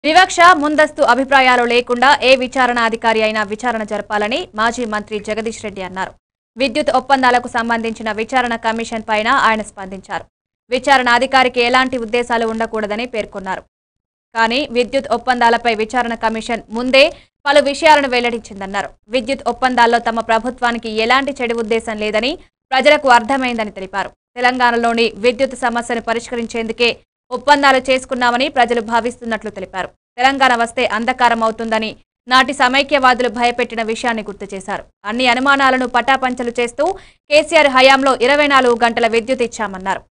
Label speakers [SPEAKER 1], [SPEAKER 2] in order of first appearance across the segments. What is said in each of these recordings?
[SPEAKER 1] వివక్ష ముందస్తు అభిప్రాయాలు లేకుండా ఏ విచారణ అధికారి అయినా విచారణ జరపాలని మాజీ మంత్రి జగదీష్ రెడ్డి అన్నారు విద్యుత్ ఒప్పందాలకు సంబంధించిన విచారణ కమిషన్ పైన ఆయన స్పందించారు విచారణ అధికారికి ఎలాంటి ఉద్దేశాలు ఉండకూడదని పేర్కొన్నారు కానీ విద్యుత్ ఒప్పందాలపై విచారణ కమిషన్ ముందే పలు విషయాలను వెల్లడించిందన్నారు విద్యుత్ ఒప్పందాల్లో తమ ప్రభుత్వానికి ఎలాంటి చెడు ఉద్దేశం లేదని ప్రజలకు అర్థమైందని తెలిపారు తెలంగాణలోని విద్యుత్ సమస్యను పరిష్కరించేందుకే ఒప్పందాలు చేసుకున్నామని ప్రజలు భావిస్తున్నట్లు తెలిపారు తెలంగాణ వస్తే అంధకారం అవుతుందని నాటి సమైక్యవాదులు భయపెట్టిన విషయాన్ని గుర్తు చేశారు అన్ని అనుమానాలను పటాపంచలు చేస్తూ కేసీఆర్ హయాంలో ఇరవై నాలుగు గంటల విద్యుత్ ఇచ్చామన్నారు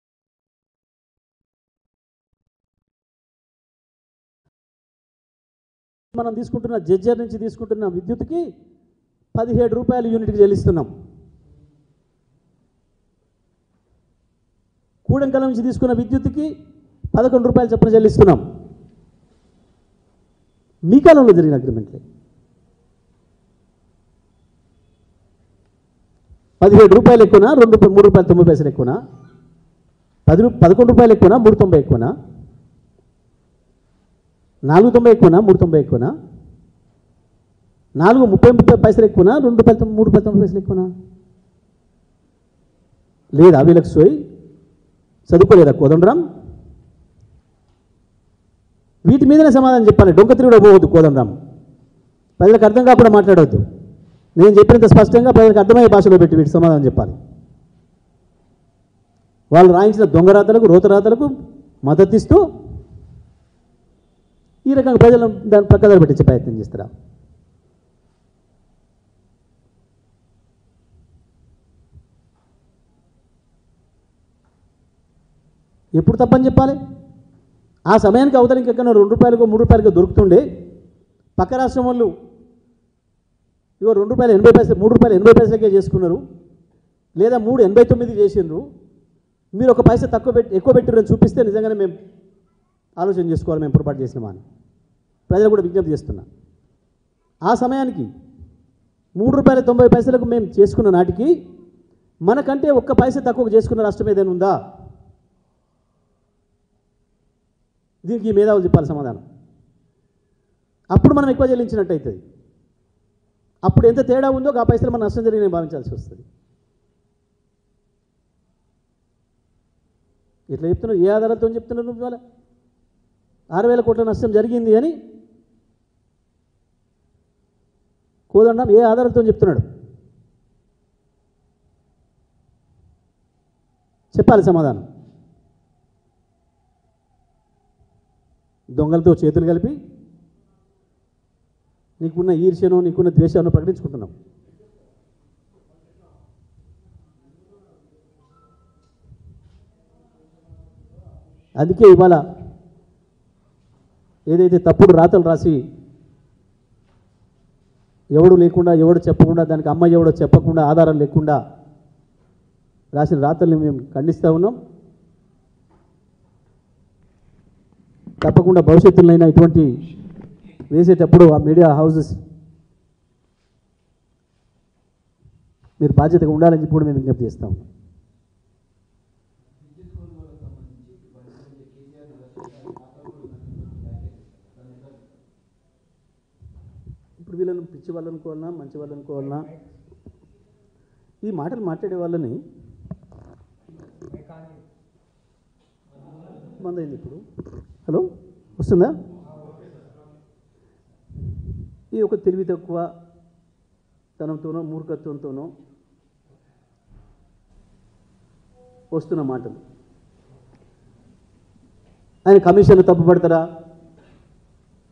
[SPEAKER 2] మనం తీసుకుంటున్న జడ్జర్ నుంచి తీసుకుంటున్న విద్యుత్కి పదిహేడు రూపాయలు యూనిట్కి చెల్లిస్తున్నాం కూడంకల నుంచి తీసుకున్న విద్యుత్కి పదకొండు రూపాయలు చొప్పున చెల్లిస్తున్నాం మీ కాలంలో జరిగిన అగ్రిమెంట్లే పదిహేడు రూపాయలు ఎక్కువనా రెండు రూపాయలు మూడు రూపాయలు తొంభై పైసలు ఎక్కువనా పది రూ పదకొండు రూపాయలు ఎక్కువనా మూడు తొంభై ఎక్కువనా నాలుగు తొంభై ఎక్కువనా మూడు తొంభై ఎక్కువనా నాలుగు ముప్పై ముప్పై పైసలు ఎక్కువనా రెండు రూపాయలు తొంభై- మూడు రూపాయలు తొంభై పైసలు ఎక్కువనా లేదా వీళ్ళకి సోయి చదువుకోలేదా కోదండరాం వీటి మీదనే సమాధానం చెప్పాలి డొంక తిరుగుడు పోవద్దు కోదండరాం ప్రజలకు అర్థం కాకుండా మాట్లాడవద్దు నేను చెప్పినంత స్పష్టంగా ప్రజలకు అర్థమయ్యే భాషలో పెట్టి వీటి సమాధానం చెప్పాలి వాళ్ళు రాయించిన దొంగ రాతలకు రోతరాతలకు మద్దతిస్తూ ఈ రకంగా ప్రజలను దాని ప్రక్కదారి పెట్టించే ప్రయత్నం చేస్తారా ఎప్పుడు తప్పని చెప్పాలి ఆ సమయానికి అవతల ఇంకెక్కడ రెండు రూపాయలకు మూడు రూపాయలకు దొరుకుతుండే పక్క రాష్ట్రం వాళ్ళు ఇగో రెండు రూపాయలు ఎనభై పైసలు మూడు రూపాయలు ఎనభై పైసలకే చేసుకున్నారు లేదా మూడు ఎనభై తొమ్మిది చేసిండ్రు మీరు ఒక పైసా తక్కువ పెట్టి ఎక్కువ పెట్టిరని చూపిస్తే నిజంగానే మేము ఆలోచన చేసుకోవాలి మేము పొరపాటు చేసినామా అని ప్రజలు కూడా విజ్ఞప్తి చేస్తున్నా ఆ సమయానికి మూడు రూపాయల తొంభై పైసలకు మేము చేసుకున్న నాటికి మనకంటే ఒక్క పైసా తక్కువ చేసుకున్న రాష్ట్రం ఏదైనా ఉందా దీనికి ఈ మేధావులు చెప్పాలి సమాధానం అప్పుడు మనం ఎక్కువ చెల్లించినట్టు అవుతుంది అప్పుడు ఎంత తేడా ఉందో ఆ పైసలు మన నష్టం జరిగి భావించాల్సి వస్తుంది ఇట్లా చెప్తున్నారు ఏ ఆధారాలతో చెప్తున్నారు నువ్వు ఇవాళ ఆరు వేల కోట్ల నష్టం జరిగింది అని కోదండం ఏ ఆధారంతో చెప్తున్నాడు చెప్పాలి సమాధానం దొంగలతో చేతులు కలిపి నీకున్న ఈర్ష్యను నీకున్న ద్వేషాన్ని ప్రకటించుకుంటున్నాం అందుకే ఇవాళ ఏదైతే తప్పుడు రాతలు రాసి ఎవడు లేకుండా ఎవడు చెప్పకుండా దానికి అమ్మ ఎవడో చెప్పకుండా ఆధారం లేకుండా రాసిన రాతల్ని మేము ఖండిస్తూ ఉన్నాం తప్పకుండా భవిష్యత్తులోనైనా ఇటువంటి వేసేటప్పుడు ఆ మీడియా హౌసెస్ మీరు బాధ్యతగా ఉండాలని చెప్పి కూడా మేము విజ్ఞప్తి చేస్తా ఉన్నాం ఇప్పుడు వీళ్ళని పిచ్చి వాళ్ళు అనుకోవాలన్నా మంచి వాళ్ళు అనుకోవాలన్నా ఈ మాటలు మాట్లాడే వాళ్ళని బంద్ అయింది ఇప్పుడు హలో వస్తుందా ఈ ఒక తెలివి తక్కువ తనంతోనో మూర్ఖత్వంతోనో వస్తున్న మాటలు ఆయన కమిషన్లు తప్పుపడతారా